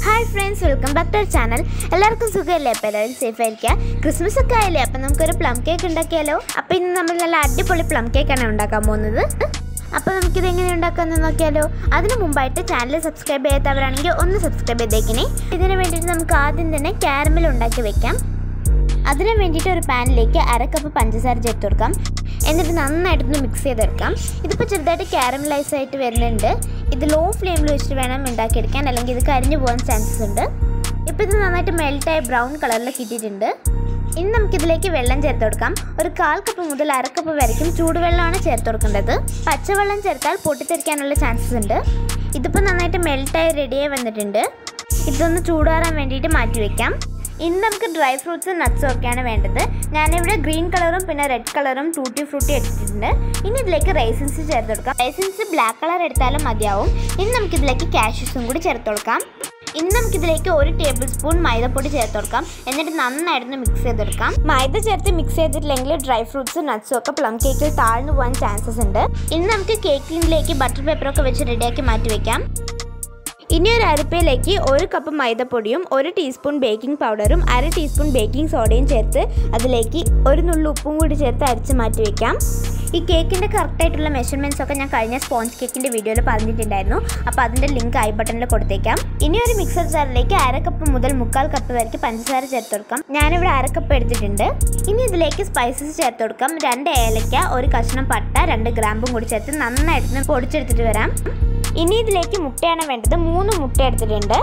hi friends welcome back to our channel എല്ലാവർക്കും സുഖമല്ലേ അപ്പോൾ എല്ലാവരും സേഫ് ആയിരിക്കുക ക്രിസ്മസ് ഒക്കെ ആയില്ലേ അപ്പം നമുക്കൊരു പ്ലം കേക്ക് ഉണ്ടാക്കിയാലോ അപ്പോൾ ഇന്ന് നമ്മൾ നല്ല അടിപൊളി പ്ലം കേക്കാണ് ഉണ്ടാക്കാൻ പോകുന്നത് അപ്പോൾ നമുക്കിത് എങ്ങനെ ഉണ്ടാക്കാമെന്ന് നോക്കിയാലോ അതിന് മുമ്പായിട്ട് ചാനൽ സബ്സ്ക്രൈബ് ചെയ്യാത്തവരാണെങ്കിൽ ഒന്ന് സബ്സ്ക്രൈബ് ചെയ്തേക്കിനെ ഇതിന് വേണ്ടിയിട്ട് നമുക്ക് ആദ്യം തന്നെ ക്യാരമൽ ഉണ്ടാക്കി വെക്കാം അതിന് വേണ്ടിയിട്ട് ഒരു പാനിലേക്ക് അര കപ്പ് പഞ്ചസാര ചേർത്ത് കൊടുക്കാം എന്നിട്ട് നന്നായിട്ടൊന്ന് മിക്സ് ചെയ്തെടുക്കാം ഇതിപ്പോൾ ചെറുതായിട്ട് ക്യാരമലൈസ് ആയിട്ട് വരുന്നുണ്ട് ഇത് ലോ ഫ്ലെയിമിൽ വെച്ചിട്ട് വേണം ഉണ്ടാക്കിയെടുക്കാൻ അല്ലെങ്കിൽ ഇത് കരിഞ്ഞു പോകാൻ ചാൻസസ് ഉണ്ട് ഇപ്പോൾ ഇത് നന്നായിട്ട് മെൽറ്റായി ബ്രൗൺ കളറിൽ കിട്ടിയിട്ടുണ്ട് ഇനി നമുക്കിതിലേക്ക് വെള്ളം ചേർത്ത് കൊടുക്കാം ഒരു കാൽ കപ്പ് മുതൽ അര കപ്പ് വരയ്ക്കും ചൂടുവെള്ളമാണ് ചേർത്ത് കൊടുക്കേണ്ടത് പച്ചവെള്ളം ചേർത്താൽ പൊട്ടിത്തെറിക്കാനുള്ള ചാൻസസ് ഉണ്ട് ഇതിപ്പോൾ നന്നായിട്ട് മെൽറ്റായി റെഡിയായി വന്നിട്ടുണ്ട് ഇതൊന്ന് ചൂടാറാൻ വേണ്ടിയിട്ട് മാറ്റി വെക്കാം ഇനി നമുക്ക് ഡ്രൈ ഫ്രൂട്ട്സ് നട്ട്സും ഒക്കെയാണ് വേണ്ടത് ഞാനിവിടെ ഗ്രീൻ കളറും പിന്നെ റെഡ് കളറും ടൂട്ടി ഫ്രൂട്ടി എടുത്തിട്ടുണ്ട് ഇനി ഇതിലേക്ക് റൈസിൻസ് ചേർത്ത് കൊടുക്കാം റൈസിൻസ് ബ്ലാക്ക് കളർ എടുത്താലും മതിയാവും ഇനി നമുക്കിതിലേക്ക് കാഷ്യൂസും കൂടി ചേർത്ത് കൊടുക്കാം ഇനി നമുക്കിതിലേക്ക് ഒരു ടേബിൾ സ്പൂൺ മൈദപ്പൊടി ചേർത്ത് കൊടുക്കാം എന്നിട്ട് നന്നായിട്ടൊന്ന് മിക്സ് ചെയ്തെടുക്കാം മൈദ ചേർത്ത് മിക്സ് ചെയ്തിട്ടില്ലെങ്കിൽ ഡ്രൈ ഫ്രൂട്ട്സ് നട്ട്സും ഒക്കെ പ്ലം കേക്കിൽ താഴ്ന്നു പോകാൻ ചാൻസസ് ഉണ്ട് ഇനി നമുക്ക് കേക്കിലേക്ക് ബട്ടർ പേപ്പറൊക്കെ വെച്ച് റെഡിയാക്കി മാറ്റി വെക്കാം ഇനി ഒരു അരപ്പയിലേക്ക് ഒരു കപ്പ് മൈദപ്പൊടിയും ഒരു ടീസ്പൂൺ ബേക്കിംഗ് പൗഡറും അര ടീസ്പൂൺ ബേക്കിംഗ് സോഡയും ചേർത്ത് അതിലേക്ക് ഒരു നുള്ളു ഉപ്പും കൂടി ചേർത്ത് അരച്ച് മാറ്റി വെക്കാം ഈ കേക്കിൻ്റെ കറക്റ്റായിട്ടുള്ള മെഷർമെൻറ്റ്സ് ഒക്കെ ഞാൻ കഴിഞ്ഞ സ്പോഞ്ച് കേക്കിൻ്റെ വീഡിയോയിൽ പറഞ്ഞിട്ടുണ്ടായിരുന്നു അപ്പോൾ അതിൻ്റെ ലിങ്ക് ഐ ബട്ടണിൽ കൊടുത്തേക്കാം ഇനി ഒരു മിക്സർ ജാറിലേക്ക് അര കപ്പ് മുതൽ മുക്കാൽ കപ്പ് വരയ്ക്ക് പഞ്ചസാര ചേർത്ത് കൊടുക്കാം ഞാനിവിടെ അര കപ്പ് എടുത്തിട്ടുണ്ട് ഇനി ഇതിലേക്ക് സ്പൈസസ് ചേർത്ത് കൊടുക്കാം രണ്ട് ഏലക്ക ഒരു കഷ്ണം പട്ട രണ്ട് ഗ്രാമ്പും കൂടി ചേർത്ത് നന്നായിട്ട് പൊടിച്ചെടുത്തിട്ട് വരാം ഇനി ഇതിലേക്ക് മുട്ടയാണ് വേണ്ടത് മൂന്ന് മുട്ട എടുത്തിട്ടുണ്ട്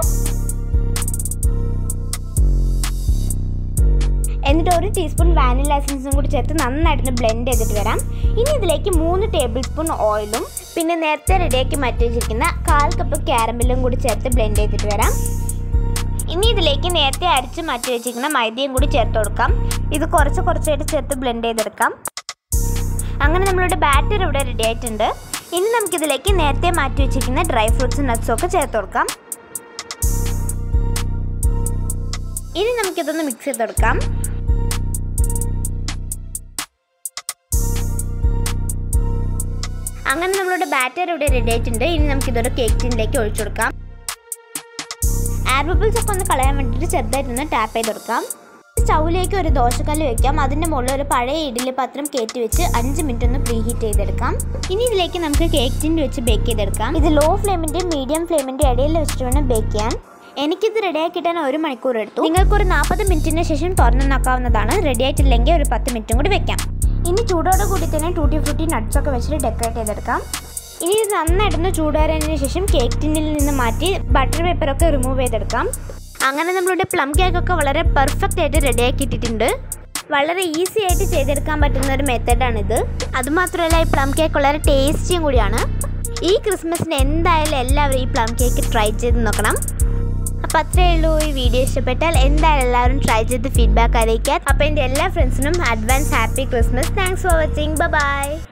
എന്നിട്ട് ഒരു ടീസ്പൂൺ വാനില എസൻസും കൂടി ചേർത്ത് നന്നായിട്ടൊന്ന് ബ്ലെൻഡ് ചെയ്തിട്ട് വരാം ഇനി ഇതിലേക്ക് മൂന്ന് ടേബിൾ സ്പൂൺ ഓയിലും പിന്നെ നേരത്തെ റെഡിയാക്കി മാറ്റി വെച്ചിരിക്കുന്ന കാൽ കപ്പ് ക്യാരമലും കൂടി ചേർത്ത് ബ്ലെൻഡ് ചെയ്തിട്ട് വരാം ഇനി ഇതിലേക്ക് നേരത്തെ അരിച്ച് മാറ്റി വെച്ചിരിക്കുന്ന മൈദയും കൂടി ചേർത്ത് കൊടുക്കാം ഇത് കുറച്ച് കുറച്ചായിട്ട് ചേർത്ത് ബ്ലെൻഡ് ചെയ്തെടുക്കാം അങ്ങനെ നമ്മളുടെ ബാറ്റർ ഇവിടെ റെഡി ആയിട്ടുണ്ട് ഇനി നമുക്കിതിലേക്ക് നേരത്തെ മാറ്റി വെച്ചിരിക്കുന്ന ഡ്രൈ ഫ്രൂട്ട്സും നട്ട്സും ഒക്കെ ചേർത്ത് കൊടുക്കാം ഇനി നമുക്കിതൊന്ന് മിക്സ് ചെയ്ത് കൊടുക്കാം അങ്ങനെ നമ്മളുടെ ബാറ്റർ ഇവിടെ റെഡി ആയിട്ടുണ്ട് ഇനി നമുക്കിതൊരു കേക്ക് ടിന്നിലേക്ക് ഒഴിച്ചു കൊടുക്കാം എയർ ബബിൾസ് ഒക്കെ ഒന്ന് കളയാൻ വേണ്ടിയിട്ട് ചെറുതായിട്ടൊന്ന് ടാപ്പ് ചെയ്ത് കൊടുക്കാം സ്റ്റൗവിലേക്ക് ഒരു ദോശക്കല്ല് വെക്കാം അതിൻ്റെ മുകളിൽ ഒരു പഴയ ഇഡ്ഡലി പാത്രം കയറ്റി വെച്ച് അഞ്ച് മിനിറ്റ് ഒന്ന് പ്രീ ഹീറ്റ് ചെയ്തെടുക്കാം ഇനി ഇതിലേക്ക് നമുക്ക് കേക്ക് ടിൻ വെച്ച് ബേക്ക് ചെയ്തെടുക്കാം ഇത് ലോ ഫ്ലെയിമിൻ്റെ മീഡിയം ഫ്ലെയിമിൻ്റെ ഇടയിൽ വെച്ചിട്ട് വേണം ബേക്ക് ചെയ്യാൻ എനിക്കിത് റെഡിയാക്കി കിട്ടാൻ ഒരു മണിക്കൂർ എടുത്തു നിങ്ങൾക്ക് ഒരു നാൽപ്പത് മിനിറ്റിന് ശേഷം തുറന്നു നോക്കാവുന്നതാണ് റെഡി ആയിട്ടില്ലെങ്കിൽ ഒരു പത്ത് മിനിറ്റും കൂടി വെക്കാം ഇനി ചൂടോടെ കൂടി തന്നെ ടൂട്ടി ഫ്രൂട്ടി നട്ട്സ് ഒക്കെ വെച്ചിട്ട് ഡെക്കറേറ്റ് ചെയ്തെടുക്കാം ഇനി ഇത് നന്നായിട്ടൊന്ന് ചൂടാറിയതിന് ശേഷം കേക്ക് ടിന്നിൽ നിന്ന് മാറ്റി ബട്ടർ പേപ്പറൊക്കെ റിമൂവ് ചെയ്തെടുക്കാം അങ്ങനെ നമ്മളുടെ പ്ലം കേക്കൊക്കെ വളരെ പെർഫെക്റ്റ് ആയിട്ട് റെഡിയാക്കി ഇട്ടിട്ടുണ്ട് വളരെ ഈസി ആയിട്ട് ചെയ്തെടുക്കാൻ പറ്റുന്ന ഒരു മെത്തഡാണിത് അതുമാത്രമല്ല ഈ പ്ലം കേക്ക് വളരെ ടേസ്റ്റിയും കൂടിയാണ് ഈ ക്രിസ്മസിന് എന്തായാലും എല്ലാവരും ഈ പ്ലം കേക്ക് ട്രൈ ചെയ്ത് നോക്കണം അപ്പോൾ അത്രയേ ഉള്ളൂ ഈ വീഡിയോ ഇഷ്ടപ്പെട്ടാൽ എന്തായാലും എല്ലാവരും ട്രൈ ചെയ്ത് ഫീഡ്ബാക്ക് അറിയിക്കാൻ അപ്പോൾ എൻ്റെ എല്ലാ ഫ്രണ്ട്സിനും advance happy Christmas thanks for watching by